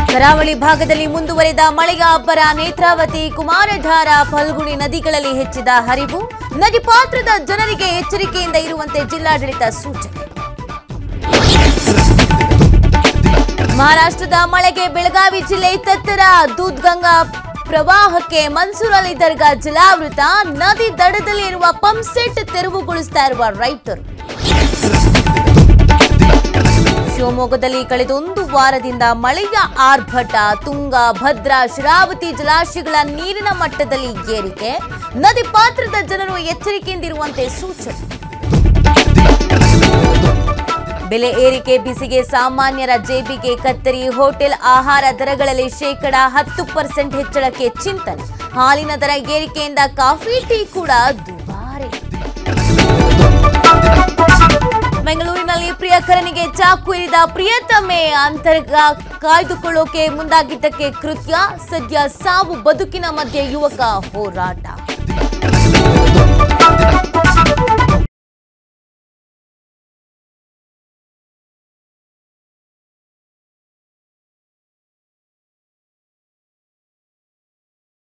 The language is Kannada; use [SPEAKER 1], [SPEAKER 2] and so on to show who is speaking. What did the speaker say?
[SPEAKER 1] ಕರಾವಳಿ ಭಾಗದಲ್ಲಿ ಮುಂದುವರೆದ ಮಳೆಯ ಅಬ್ಬರ ನೇತ್ರಾವತಿ ಕುಮಾರಧಾರ ಫಲ್ಗುಣಿ ನದಿಗಳಲ್ಲಿ ಹೆಚ್ಚಿದ ಹರಿವು ನದಿ ಪಾತ್ರದ ಜನರಿಗೆ ಎಚ್ಚರಿಕೆಯಿಂದ ಇರುವಂತೆ ಜಿಲ್ಲಾಡಳಿತ ಸೂಚನೆ ಮಹಾರಾಷ್ಟ್ರದ ಮಳೆಗೆ ಬೆಳಗಾವಿ ಜಿಲ್ಲೆ ತತ್ತರ ದೂದ್ಗಂಗಾ ಪ್ರವಾಹಕ್ಕೆ ಮನ್ಸೂರ್ ಅಲಿ ದರ್ಗಾ ಜಲಾವೃತ ನದಿ ದಡದಲ್ಲಿ ಇರುವ ಪಂಪ್ಸೆಟ್ ತೆರವುಗೊಳಿಸ್ತಾ ಇರುವ ರೈತರು ಶಿವಮೊಗ್ಗದಲ್ಲಿ ಕಳೆದೊಂದು ವಾರದಿಂದ ಮಳೆಯ ಆರ್ಭಟ ತುಂಗ ಭದ್ರಾ ಶರಾವತಿ ಜಲಾಶಯಗಳ ನೀರಿನ ಮಟ್ಟದಲ್ಲಿ ಏರಿಕೆ ನದಿ ಪಾತ್ರದ ಜನರು ಎಚ್ಚರಿಕೆಯಿಂದಿರುವಂತೆ ಸೂಚನೆ ಬೆಲೆ ಏರಿಕೆ ಬಿಸಿಗೆ ಸಾಮಾನ್ಯರ ಜೇಬಿಗೆ ಕತ್ತರಿ ಹೋಟೆಲ್ ಆಹಾರ ದರಗಳಲ್ಲಿ ಶೇಕಡ ಹತ್ತು ಪರ್ಸೆಂಟ್ ಹೆಚ್ಚಳಕ್ಕೆ ಚಿಂತನೆ ಹಾಲಿನ ದರ ಏರಿಕೆಯಿಂದ ಕಾಫಿ ಟೀ ಕೂಡ ದುಬಾರಿ ಬೆಂಗಳೂರಿನಲ್ಲಿ ಪ್ರಿಯಕರನಿಗೆ ಚಾಕು ಇರಿದ ಪ್ರಿಯತಮೆ ಅಂತರ್ಗ ಕಾಯ್ದುಕೊಳ್ಳೋಕೆ ಮುಂದಾಗಿದ್ದಕ್ಕೆ ಕೃತ್ಯ ಸದ್ಯ ಸಾವು ಬದುಕಿನ ಮಧ್ಯೆ ಯುವಕ ಹೋರಾಟ